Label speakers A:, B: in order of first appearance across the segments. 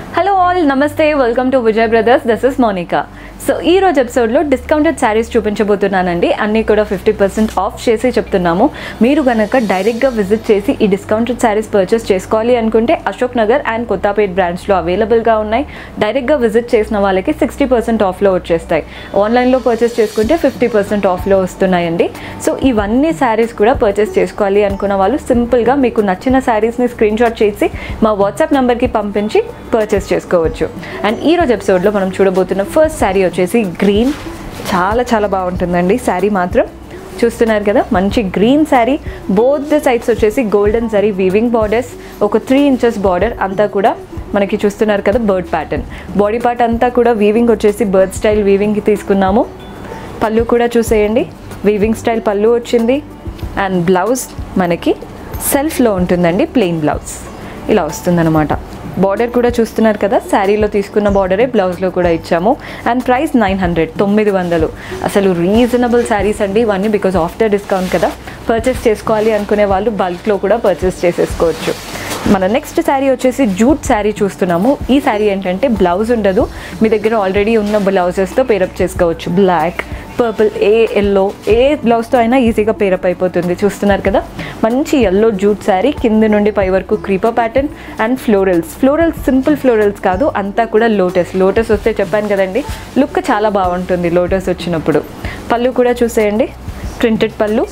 A: hello all నమస్తే welcome to Vijay Brothers this is Monica so ఈ రోజు ఎపిసోడ్లో డిస్కౌంటెడ్ శారీస్ చూపించబోతున్నానండి అన్నీ కూడా ఫిఫ్టీ పర్సెంట్ ఆఫ్ చేసి చెప్తున్నాము మీరు కనుక డైరెక్ట్గా విజిట్ చేసి ఈ డిస్కౌంటెడ్ శారీస్ పర్చేస్ చేసుకోవాలి అనుకుంటే అశోక్ నగర్ అండ్ కొత్తపేట్ బ్రాంచ్లో అవైలబుల్గా ఉన్నాయి డైరెక్ట్గా విజిట్ చేసిన వాళ్ళకి సిక్స్టీ పర్సెంట్ ఆఫ్లో వచ్చేస్తాయి ఆన్లైన్లో పర్చేస్ చేసుకుంటే ఫిఫ్టీ పర్సెంట్ ఆఫ్లో వస్తున్నాయండి సో ఇవన్నీ శారీస్ కూడా పర్చేస్ చేసుకోవాలి అనుకున్న వాళ్ళు సింపుల్గా మీకు నచ్చిన శారీస్ని స్క్రీన్ షాట్ చేసి మా వాట్సాప్ నెంబర్కి పంపించి పర్చేస్ చేసుకోవచ్చు అండ్ ఈ రోజు ఎపిసోడ్లో మనం చూడబోతున్న ఫస్ట్ శారీ వచ్చేసి గ్రీన్ చాలా చాలా బాగుంటుందండి శారీ మాత్రం చూస్తున్నారు కదా మంచి green sari both the sides వచ్చేసి గోల్డెన్ జరీ వీవింగ్ బార్డర్స్ ఒక త్రీ ఇంచెస్ బార్డర్ అంతా కూడా మనకి చూస్తున్నారు కదా బర్డ్ ప్యాటర్న్ బాడీ పార్ట్ అంతా కూడా వీవింగ్ వచ్చేసి బర్డ్ స్టైల్ వీవింగ్కి తీసుకున్నాము పళ్ళు కూడా చూసేయండి వీవింగ్ స్టైల్ పళ్ళు వచ్చింది అండ్ బ్లౌజ్ మనకి సెల్ఫ్లో ఉంటుందండి ప్లెయిన్ బ్లౌజ్ ఇలా వస్తుందన్నమాట బార్డర్ కూడా చూస్తున్నారు కదా శారీలో తీసుకున్న బార్డరే బ్లౌజ్లో కూడా ఇచ్చాము అండ్ ప్రైస్ నైన్ హండ్రెడ్ తొమ్మిది వందలు అసలు రీజనబుల్ శారీస్ అండి ఇవన్నీ బికాజ్ ఆఫ్టర్ డిస్కౌంట్ కదా పర్చేస్ చేసుకోవాలి అనుకునే వాళ్ళు బల్క్లో కూడా పర్చేస్ చేసేసుకోవచ్చు మన నెక్స్ట్ శారీ వచ్చేసి జూట్ శారీ చూస్తున్నాము ఈ శారీ ఏంటంటే బ్లౌజ్ ఉండదు మీ దగ్గర ఆల్రెడీ ఉన్న బ్లౌజెస్తో పేరప్ చేసుకోవచ్చు బ్లాక్ పర్పుల్ ఏ ఎల్లో ఏ బ్లౌజ్తో అయినా ఈజీగా పేరప్ అయిపోతుంది చూస్తున్నారు కదా మంచి ఎల్లో జూట్ శారీ కింద నుండి పై వరకు creeper pattern and florals florals simple florals కాదు అంతా కూడా లోటస్ లోటస్ వస్తే చెప్పాను కదండి లుక్ చాలా బాగుంటుంది లోటస్ వచ్చినప్పుడు పళ్ళు కూడా చూసేయండి ప్రింటెడ్ పళ్ళు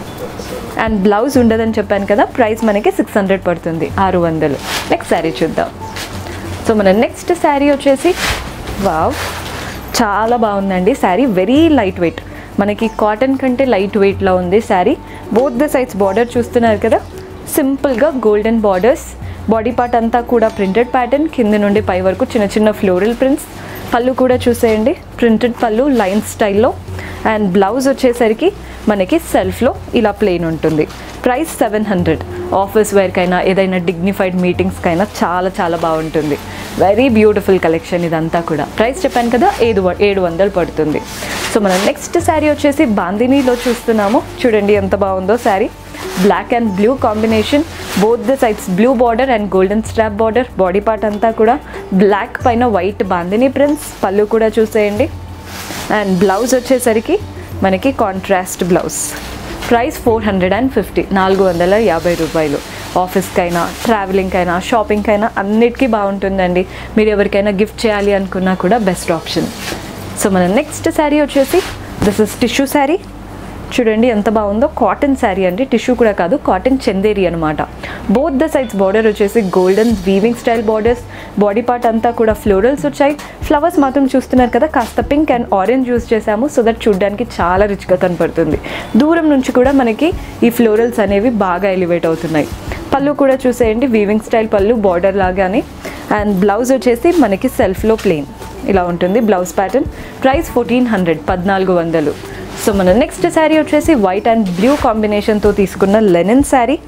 A: అండ్ బ్లౌజ్ ఉండదని చెప్పాను కదా ప్రైస్ మనకి సిక్స్ హండ్రెడ్ పడుతుంది ఆరు వందలు నెక్స్ట్ శారీ చూద్దాం సో మన నెక్స్ట్ శారీ వచ్చేసి వావ్ చాలా బాగుందండి శారీ వెరీ లైట్ వెయిట్ మనకి కాటన్ కంటే లైట్ వెయిట్లో ఉంది sari both the sides border చూస్తున్నారు కదా సింపుల్గా గోల్డెన్ బార్డర్స్ బాడీ పార్ట్ అంతా కూడా ప్రింటెడ్ ప్యాటర్న్ కింద నుండి పై వరకు చిన్న చిన్న ఫ్లోరల్ ప్రింట్స్ పళ్ళు కూడా చూసేయండి ప్రింటెడ్ పళ్ళు లైన్ స్టైల్లో అండ్ బ్లౌజ్ వచ్చేసరికి మనకి సెల్ఫ్లో ఇలా ప్లెయిన్ ఉంటుంది ప్రైస్ సెవెన్ హండ్రెడ్ ఆఫీస్ వేర్కైనా ఏదైనా డిగ్నిఫైడ్ మీటింగ్స్కైనా చాలా చాలా బాగుంటుంది వెరీ బ్యూటిఫుల్ కలెక్షన్ ఇదంతా కూడా ప్రైస్ చెప్పాను కదా ఏడు వ- ఏడు వందలు పడుతుంది సో మనం నెక్స్ట్ శారీ వచ్చేసి బాందినీలో చూస్తున్నాము చూడండి ఎంత బాగుందో sari black and blue combination both the sides blue border and golden strap border body part అంతా కూడా బ్లాక్ పైన వైట్ బాందిని ప్రింట్స్ పళ్ళు కూడా చూసేయండి అండ్ బ్లౌజ్ వచ్చేసరికి మనకి contrast blouse price four hundred and fifty నాలుగు వందల యాభై రూపాయలు ఆఫీస్కైనా ట్రావెలింగ్కైనా షాపింగ్కైనా అన్నిటికీ బాగుంటుందండి మీరు ఎవరికైనా గిఫ్ట్ చేయాలి అనుకున్నా కూడా బెస్ట్ ఆప్షన్ సో మన నెక్స్ట్ శారీ వచ్చేసి దిస్ ఇస్ టిష్యూ శారీ చూడండి ఎంత బాగుందో కాటన్ శారీ అండి టిష్యూ కూడా కాదు కాటన్ చందేరి అనమాట బోత్ ద సైడ్స్ బార్డర్ వచ్చేసి golden weaving style borders body part అంతా కూడా ఫ్లోరల్స్ వచ్చాయి ఫ్లవర్స్ మాత్రం చూస్తున్నారు కదా కాస్త పింక్ అండ్ ఆరెంజ్ యూస్ చేసాము సో దట్ చూడడానికి చాలా రిచ్గా కనపడుతుంది దూరం నుంచి కూడా మనకి ఈ ఫ్లోరల్స్ అనేవి బాగా ఎలివేట్ అవుతున్నాయి పళ్ళు కూడా చూసేయండి వీవింగ్ స్టైల్ పళ్ళు బార్డర్ లాగానే అండ్ బ్లౌజ్ వచ్చేసి మనకి సెల్ఫ్లో ప్లెయిన్ ఇలా ఉంటుంది blouse pattern price fourteen hundred పద్నాలుగు వందలు సో మన నెక్స్ట్ శారీ వచ్చేసి వైట్ అండ్ బ్లూ కాంబినేషన్తో తీసుకున్న లెనిన్ శారీ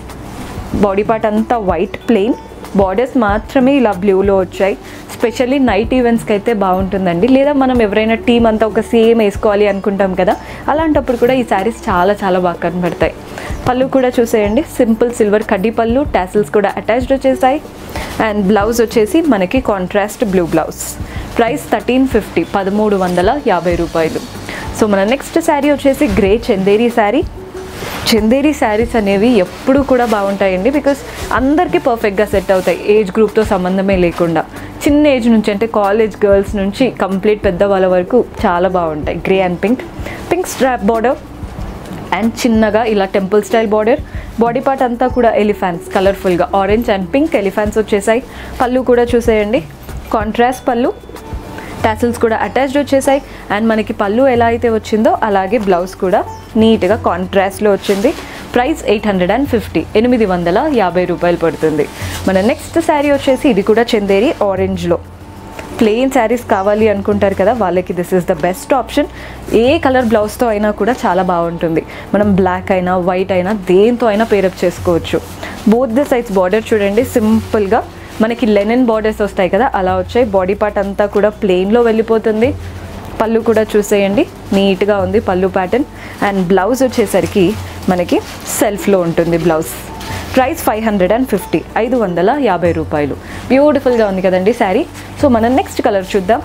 A: బాడీ పార్ట్ అంతా వైట్ ప్లెయిన్ బార్డర్స్ మాత్రమే ఇలా బ్లూలో వచ్చాయి స్పెషల్లీ నైట్ ఈవెంట్స్కి అయితే బాగుంటుందండి లేదా మనం ఎవరైనా టీం అంతా ఒక సేమ్ వేసుకోవాలి అనుకుంటాం కదా అలాంటప్పుడు కూడా ఈ శారీస్ చాలా చాలా బాగా కనబడతాయి పళ్ళు కూడా చూసేయండి సింపుల్ సిల్వర్ కడ్డీ పళ్ళు టాసిల్స్ కూడా అటాచ్డ్ వచ్చేసాయి అండ్ బ్లౌజ్ వచ్చేసి మనకి contrast blue blouse price thirteen fifty పదమూడు వందల యాభై రూపాయలు సో మన నెక్స్ట్ శారీ వచ్చేసి గ్రే చందేరి శారీ చందేరి శారీస్ అనేవి ఎప్పుడు కూడా బాగుంటాయండి బికాస్ అందరికీ పర్ఫెక్ట్గా సెట్ అవుతాయి ఏజ్ గ్రూప్తో సంబంధమే లేకుండా చిన్న ఏజ్ నుంచి అంటే కాలేజ్ గర్ల్స్ నుంచి కంప్లీట్ పెద్దవాళ్ళ వరకు చాలా బాగుంటాయి grey and pink pink strap border and చిన్నగా ఇలా temple style border body part అంతా కూడా ఎలిఫాన్స్ కలర్ఫుల్గా ఆరెంజ్ అండ్ పింక్ ఎలిఫాన్స్ వచ్చేసాయి పళ్ళు కూడా చూసేయండి కాంట్రాస్ట్ పళ్ళు టాసిల్స్ కూడా అటాచ్డ్ వచ్చేసాయి అండ్ మనకి పళ్ళు ఎలా అయితే వచ్చిందో అలాగే బ్లౌజ్ కూడా నీట్గా కాంట్రాస్ట్లో వచ్చింది price eight hundred and fifty ఎనిమిది వందల యాభై రూపాయలు పడుతుంది మన నెక్స్ట్ శారీ వచ్చేసి ఇది కూడా చందేరి ఆరెంజ్లో ప్లెయిన్ శారీస్ కావాలి అనుకుంటారు కదా వాళ్ళకి this is the best option ఏ కలర్ బ్లౌజ్తో అయినా కూడా చాలా బాగుంటుంది మనం బ్లాక్ అయినా వైట్ అయినా దేంతో అయినా పేరప్ చేసుకోవచ్చు బోత్ ద సైడ్స్ బార్డర్ చూడండి సింపుల్గా మనకి లెనిన్ బార్డర్స్ వస్తాయి కదా అలా వచ్చాయి బాడీ పార్ట్ అంతా కూడా ప్లెయిన్లో వెళ్ళిపోతుంది పళ్ళు కూడా చూసేయండి నీట్గా ఉంది పళ్ళు ప్యాటర్న్ అండ్ బ్లౌజ్ వచ్చేసరికి మనకి సెల్ఫ్లో ఉంటుంది blouse price five hundred and fifty ఐదు వందల యాభై రూపాయలు బ్యూటిఫుల్గా ఉంది కదండి శారీ సో మనం నెక్స్ట్ కలర్ చూద్దాం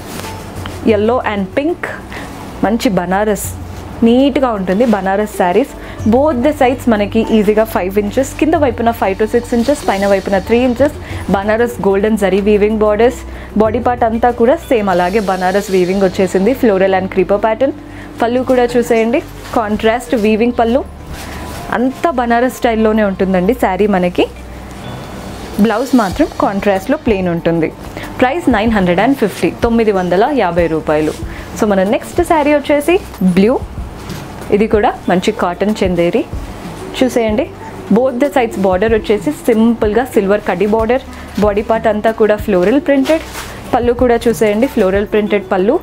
A: ఎల్లో అండ్ పింక్ మంచి బనారస్ నీట్గా ఉంటుంది Banaras saris both the sides మనకి ఈజీగా ఫైవ్ ఇంచెస్ కింద వైపున ఫైవ్ టు సిక్స్ ఇంచెస్ పైన వైపున three inches Banaras golden zari weaving borders body part అంతా కూడా సేమ్ అలాగే బనారస్ వీవింగ్ వచ్చేసింది ఫ్లోరల్ అండ్ క్రీపర్ ప్యాటర్న్ పళ్ళు కూడా చూసేయండి కాంట్రాస్ట్ వీవింగ్ పళ్ళు అంతా బనారస్ స్టైల్లోనే ఉంటుందండి శారీ మనకి బ్లౌజ్ మాత్రం కాంట్రాస్ట్లో ప్లెయిన్ ఉంటుంది price nine hundred and fifty తొమ్మిది వందల యాభై రూపాయలు సో మన నెక్స్ట్ శారీ వచ్చేసి బ్లూ ఇది కూడా మంచి కాటన్ చందేరి చూసేయండి బోత్ ద సైడ్స్ బార్డర్ వచ్చేసి సింపుల్గా సిల్వర్ కడ్డీ బార్డర్ బాడీ పార్ట్ అంతా కూడా ఫ్లోరల్ ప్రింటెడ్ పళ్ళు కూడా చూసేయండి ఫ్లోరల్ ప్రింటెడ్ పళ్ళు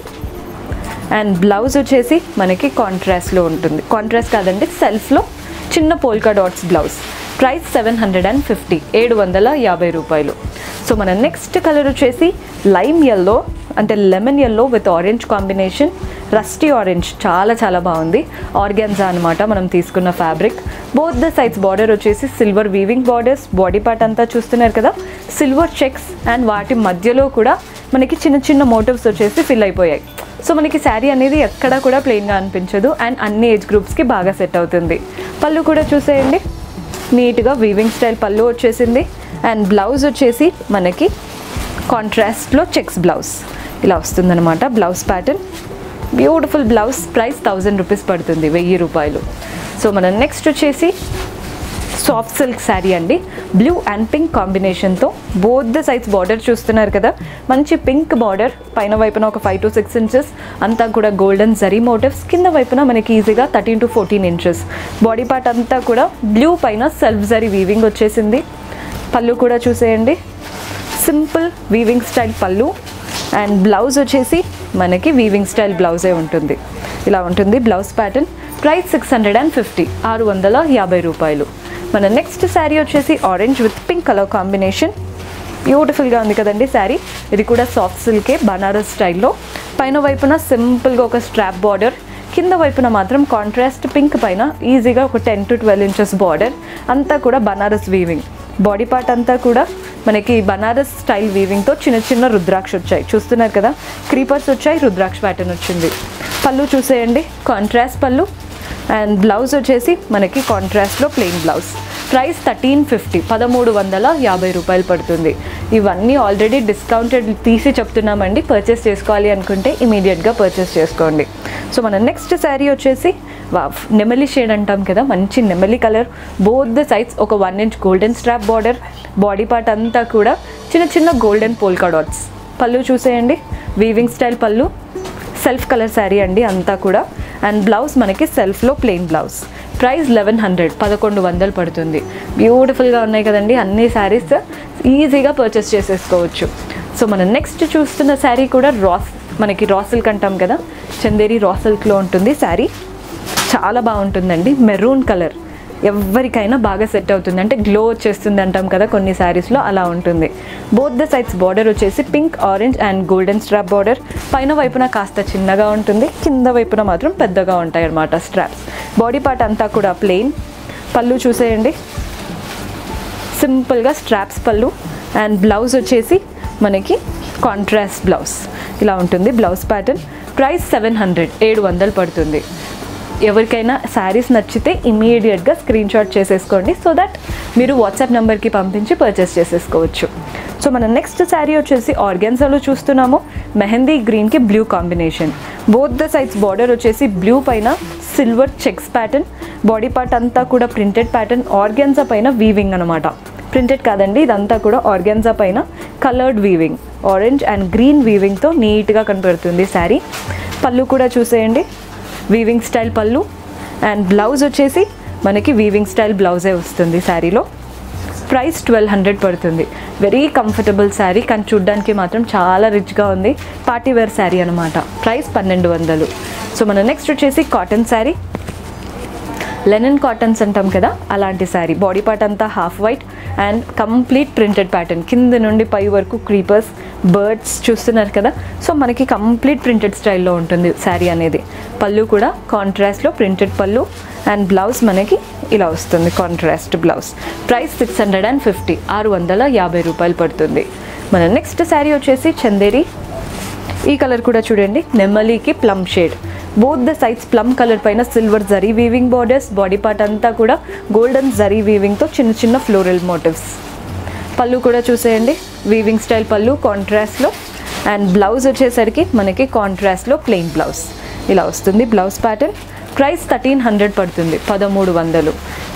A: అండ్ బ్లౌజ్ వచ్చేసి మనకి కాంట్రాస్ట్లో ఉంటుంది కాంట్రాస్ట్ కాదండి సెల్ఫ్లో చిన్న polka dots blouse price seven hundred and fifty ఏడు వందల యాభై రూపాయలు సో మన నెక్స్ట్ కలర్ వచ్చేసి లైమ్ ఎల్లో అంటే lemon yellow with orange combination rusty orange చాలా చాలా బాగుంది ఆర్గాన్జా అనమాట మనం తీసుకున్న fabric both the sides border వచ్చేసి silver weaving borders body part అంతా చూస్తున్నారు కదా సిల్వర్ చెక్స్ అండ్ వాటి మధ్యలో కూడా మనకి చిన్న చిన్న మోటివ్స్ వచ్చేసి ఫిల్ అయిపోయాయి సో మనకి శారీ అనేది ఎక్కడా కూడా ప్లెయిన్గా అనిపించదు అండ్ అన్ని ఏజ్ గ్రూప్స్కి బాగా సెట్ అవుతుంది పళ్ళు కూడా చూసేయండి నీట్గా వీవింగ్ స్టైల్ పళ్ళు వచ్చేసింది అండ్ బ్లౌజ్ వచ్చేసి మనకి కాంట్రాస్ట్లో చెక్స్ బ్లౌజ్ ఇలా వస్తుందన్నమాట blouse pattern beautiful blouse price thousand rupees పడుతుంది వెయ్యి రూపాయలు సో మనం నెక్స్ట్ వచ్చేసి సాఫ్ట్ సిల్క్ శారీ అండి బ్లూ అండ్ పింక్ కాంబినేషన్తో బోత్ ద సైడ్స్ బార్డర్ చూస్తున్నారు కదా మంచి పింక్ బార్డర్ పైన వైపున ఒక ఫైవ్ టు సిక్స్ ఇంచెస్ అంతా కూడా గోల్డెన్ జరీ మోటివ్స్ కింద వైపున మనకి ఈజీగా thirteen to fourteen inches body part అంతా కూడా బ్లూ పైన సెల్ఫ్ జరీ వీవింగ్ వచ్చేసింది పళ్ళు కూడా చూసేయండి సింపుల్ వీవింగ్ స్టైల్ పళ్ళు అండ్ బ్లౌజ్ వచ్చేసి మనకి వీవింగ్ స్టైల్ బ్లౌజే ఉంటుంది ఇలా ఉంటుంది blouse pattern price six hundred and fifty ఆరు వందల యాభై రూపాయలు మన నెక్స్ట్ శారీ వచ్చేసి orange with pink colour combination బ్యూటిఫుల్గా ఉంది కదండి శారీ ఇది కూడా సాఫ్ట్ సిల్కే బనారస్ స్టైల్లో పైన వైపున సింపుల్గా ఒక స్ట్రాప్ బార్డర్ కింద వైపున మాత్రం కాంట్రాస్ట్ పింక్ పైన ఈజీగా ఒక ten to twelve inches border అంతా కూడా బనారస్ వీవింగ్ బాడీ పార్ట్ అంతా కూడా మనకి బనారస్ స్టైల్ వీవింగ్తో చిన్న చిన్న రుద్రాక్ష వచ్చాయి చూస్తున్నారు కదా క్రీపర్స్ వచ్చాయి రుద్రాక్ష ప్యాటర్న్ వచ్చింది పళ్ళు చూసేయండి కాంట్రాస్ట్ పళ్ళు అండ్ బ్లౌజ్ వచ్చేసి మనకి కాంట్రాస్ట్లో plain blouse price thirteen fifty పదమూడు వందల యాభై రూపాయలు పడుతుంది ఇవన్నీ ఆల్రెడీ డిస్కౌంటెడ్ తీసి చెప్తున్నామండి పర్చేస్ చేసుకోవాలి అనుకుంటే ఇమీడియట్గా పర్చేస్ చేసుకోండి సో మన నెక్స్ట్ శారీ వచ్చేసి వావ్ నెమలి షేడ్ అంటాం కదా మంచి నెమలి కలర్ బోత్ ద సైడ్స్ ఒక one inch golden strap border body part అంతా కూడా చిన్న చిన్న గోల్డెన్ పోల్కా డాట్స్ పళ్ళు చూసేయండి వీవింగ్ స్టైల్ పళ్ళు సెల్ఫ్ కలర్ శారీ అండి అంతా కూడా అండ్ బ్లౌజ్ మనకి సెల్ఫ్లో plain blouse price eleven hundred పదకొండు వందలు పడుతుంది బ్యూటిఫుల్గా ఉన్నాయి కదండి అన్ని శారీస్ ఈజీగా పర్చేస్ చేసేసుకోవచ్చు సో మనం నెక్స్ట్ చూస్తున్న శారీ కూడా రాస్ మనకి రా సిల్క్ అంటాం కదా చందేరి రా సిల్క్లో ఉంటుంది శారీ చాలా బాగుంటుందండి మెరూన్ కలర్ ఎవరికైనా బాగా సెట్ అవుతుంది అంటే గ్లో వచ్చేస్తుంది అంటాం కదా కొన్ని శారీస్లో అలా ఉంటుంది బోత్ ద సైడ్స్ బార్డర్ వచ్చేసి pink orange and golden strap border పైన వైపున కాస్త చిన్నగా ఉంటుంది కింద వైపున మాత్రం పెద్దగా ఉంటాయి అన్నమాట స్ట్రాప్స్ బాడీ పార్ట్ అంతా కూడా ప్లెయిన్ పళ్ళు చూసేయండి సింపుల్గా స్ట్రాప్స్ పళ్ళు అండ్ బ్లౌజ్ వచ్చేసి మనకి కాంట్రాస్ట్ బ్లౌజ్ ఇలా ఉంటుంది blouse pattern price seven hundred ఏడు వందలు పడుతుంది ఎవరికైనా శారీస్ నచ్చితే ఇమీడియట్గా స్క్రీన్ షాట్ చేసేసుకోండి సో దట్ మీరు వాట్సాప్ నెంబర్కి పంపించి పర్చేస్ చేసేసుకోవచ్చు సో మన నెక్స్ట్ శారీ వచ్చేసి ఆర్గాన్సాలో చూస్తున్నాము మెహందీ గ్రీన్కి blue combination both the sides border వచ్చేసి బ్లూ పైన silver checks pattern body part అంతా కూడా ప్రింటెడ్ ప్యాటర్న్ ఆర్గాన్జా పైన వీవింగ్ అనమాట ప్రింటెడ్ కాదండి ఇదంతా కూడా ఆర్గాన్జా పైన coloured weaving orange and green వీవింగ్తో నీట్గా కనపడుతుంది శారీ పళ్ళు కూడా చూసేయండి వీవింగ్ స్టైల్ పళ్ళు అండ్ బ్లౌజ్ వచ్చేసి మనకి వీవింగ్ స్టైల్ బ్లౌజే వస్తుంది శారీలో ప్రైస్ ట్వెల్వ్ హండ్రెడ్ పడుతుంది వెరీ కంఫర్టబుల్ శారీ కానీ చూడ్డానికి మాత్రం చాలా రిచ్గా ఉంది పార్టీ వేర్ శారీ అనమాట ప్రైస్ పన్నెండు వందలు సో మన నెక్స్ట్ వచ్చేసి కాటన్ శారీ లెనన్ కాటన్స్ అంటాం కదా అలాంటి శారీ బాడీ పార్ట్ అంతా half white and complete printed pattern కింద నుండి పై వరకు క్రీపర్స్ బర్డ్స్ చూస్తున్నారు కదా సో మనకి కంప్లీట్ ప్రింటెడ్ స్టైల్లో ఉంటుంది శారీ అనేది పళ్ళు కూడా కాంట్రాస్ట్లో ప్రింటెడ్ పళ్ళు అండ్ బ్లౌజ్ మనకి ఇలా వస్తుంది contrast blouse price six hundred and fifty ఆరు వందల యాభై రూపాయలు పడుతుంది మన నెక్స్ట్ శారీ వచ్చేసి చందేరి ఈ కలర్ కూడా చూడండి నెమ్మలికి plum shade both the sides plum colour పైన silver zari weaving borders body part అంతా కూడా గోల్డెన్ జరీ వీవింగ్తో చిన్న చిన్న ఫ్లోరల్ మోటివ్స్ పళ్ళు కూడా చూసేయండి వీవింగ్ స్టైల్ పళ్ళు కాంట్రాస్ట్లో అండ్ బ్లౌజ్ వచ్చేసరికి మనకి కాంట్రాస్ట్లో ప్లెయిన్ బ్లౌజ్ ఇలా వస్తుంది blouse pattern price thirteen hundred పడుతుంది పదమూడు వందలు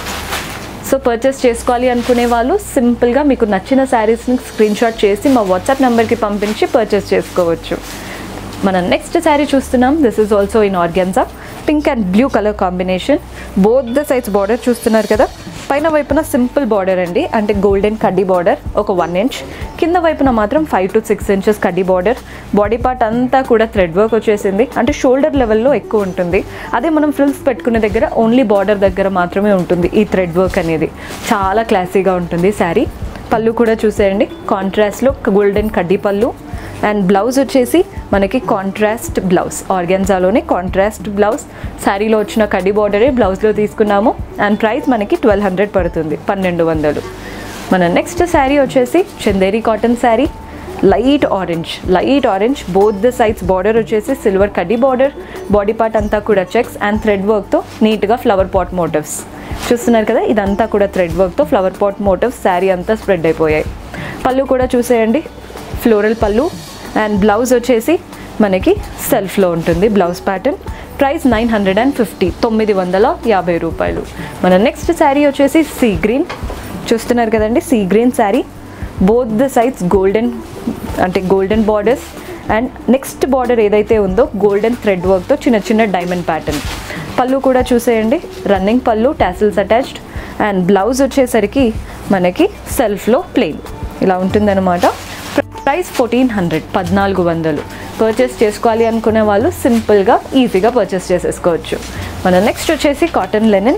A: సో పర్చేస్ చేసుకోవాలి అనుకునే వాళ్ళు సింపుల్గా మీకు నచ్చిన శారీస్ని స్క్రీన్ షాట్ చేసి మా వాట్సాప్ నెంబర్కి పంపించి పర్చేస్ చేసుకోవచ్చు మన నెక్స్ట్ శారీ చూస్తున్నాం this is also in organza pink and blue colour combination both the సైజ్ బార్డర్ చూస్తున్నారు కదా పైన వైపున సింపుల్ బార్డర్ అండి అంటే గోల్డెన్ కడ్డీ బార్డర్ ఒక వన్ ఇంచ్ కింద వైపున మాత్రం ఫైవ్ టు సిక్స్ ఇంచెస్ కడ్డీ బార్డర్ బాడీ పార్ట్ అంతా కూడా థ్రెడ్ వర్క్ వచ్చేసింది అంటే షోల్డర్ లెవెల్లో ఎక్కువ ఉంటుంది అదే మనం ఫ్రిల్స్ పెట్టుకునే దగ్గర ఓన్లీ బార్డర్ దగ్గర మాత్రమే ఉంటుంది ఈ థ్రెడ్ వర్క్ అనేది చాలా క్లాసీగా ఉంటుంది శారీ పళ్ళు కూడా చూసేయండి కాంట్రాస్ట్లో గోల్డెన్ కడ్డీ పళ్ళు అండ్ బ్లౌజ్ వచ్చేసి మనకి కాంట్రాస్ట్ బ్లౌజ్ ఆర్గాన్జాలోనే కాంట్రాస్ట్ బ్లౌజ్ శారీలో వచ్చిన కడ్డీ బార్డరే బ్లౌజ్లో తీసుకున్నాము అండ్ ప్రైస్ మనకి ట్వెల్వ్ హండ్రెడ్ పడుతుంది పన్నెండు వందలు మన నెక్స్ట్ శారీ వచ్చేసి Chanderi cotton sari light orange light orange both the sides border వచ్చేసి సిల్వర్ కడ్డీ బార్డర్ బాడీ పార్ట్ అంతా కూడా చెక్స్ అండ్ థ్రెడ్ వర్క్తో నీట్గా ఫ్లవర్ పాట్ మోటివ్స్ చూస్తున్నారు కదా ఇదంతా కూడా థ్రెడ్ వర్క్తో ఫ్లవర్ పాట్ మోటివ్స్ శారీ అంతా స్ప్రెడ్ అయిపోయాయి పళ్ళు కూడా చూసేయండి ఫ్లోరల్ పళ్ళు అండ్ బ్లౌజ్ వచ్చేసి మనకి సెల్ఫ్లో ఉంటుంది blouse pattern price nine hundred and fifty తొమ్మిది వందల యాభై రూపాయలు మన నెక్స్ట్ శారీ వచ్చేసి సీ గ్రీన్ చూస్తున్నారు కదండి sea green sari both the sides golden అంటే golden borders and next border ఏదైతే ఉందో గోల్డెన్ థ్రెడ్ వర్క్తో చిన్న చిన్న డైమండ్ ప్యాటర్న్ పళ్ళు కూడా చూసేయండి రన్నింగ్ పళ్ళు టాసిల్స్ అటాచ్డ్ అండ్ బ్లౌజ్ వచ్చేసరికి మనకి సెల్ఫ్లో ప్లెయిన్ ఇలా ఉంటుందన్నమాట ప్రైస్ ఫోర్టీన్ హండ్రెడ్ పద్నాలుగు వందలు పర్చేస్ చేసుకోవాలి అనుకునే వాళ్ళు సింపుల్గా ఈజీగా పర్చేస్ చేసేసుకోవచ్చు మన నెక్స్ట్ వచ్చేసి కాటన్ లెనిన్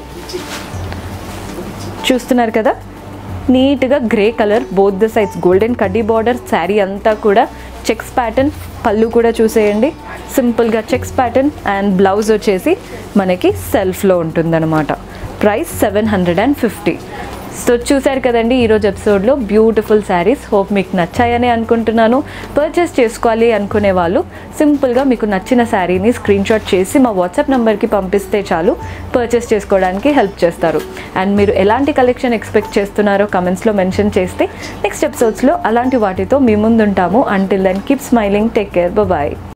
A: చూస్తున్నారు కదా నీట్గా grey colour both the sides golden కడ్డీ బార్డర్ శారీ అంతా కూడా చెక్స్ ప్యాటర్న్ పళ్ళు కూడా చూసేయండి సింపుల్గా చెక్స్ ప్యాటర్న్ అండ్ బ్లౌజ్ వచ్చేసి మనకి సెల్ఫ్లో ఉంటుందన్నమాట price seven hundred and fifty so చూశారు కదండి ఈరోజు ఎపిసోడ్లో బ్యూటిఫుల్ శారీస్ హోప్ మీకు నచ్చాయని అనుకుంటున్నాను పర్చేస్ చేసుకోవాలి అనుకునే వాళ్ళు సింపుల్గా మీకు నచ్చిన శారీని స్క్రీన్ షాట్ చేసి మా వాట్సాప్ నెంబర్కి పంపిస్తే చాలు పర్చేస్ చేసుకోవడానికి హెల్ప్ చేస్తారు అండ్ మీరు ఎలాంటి కలెక్షన్ ఎక్స్పెక్ట్ చేస్తున్నారో కమెంట్స్లో మెన్షన్ చేస్తే నెక్స్ట్ ఎపిసోడ్స్లో అలాంటి వాటితో మీ ముందుంటాము until then keep smiling take care bye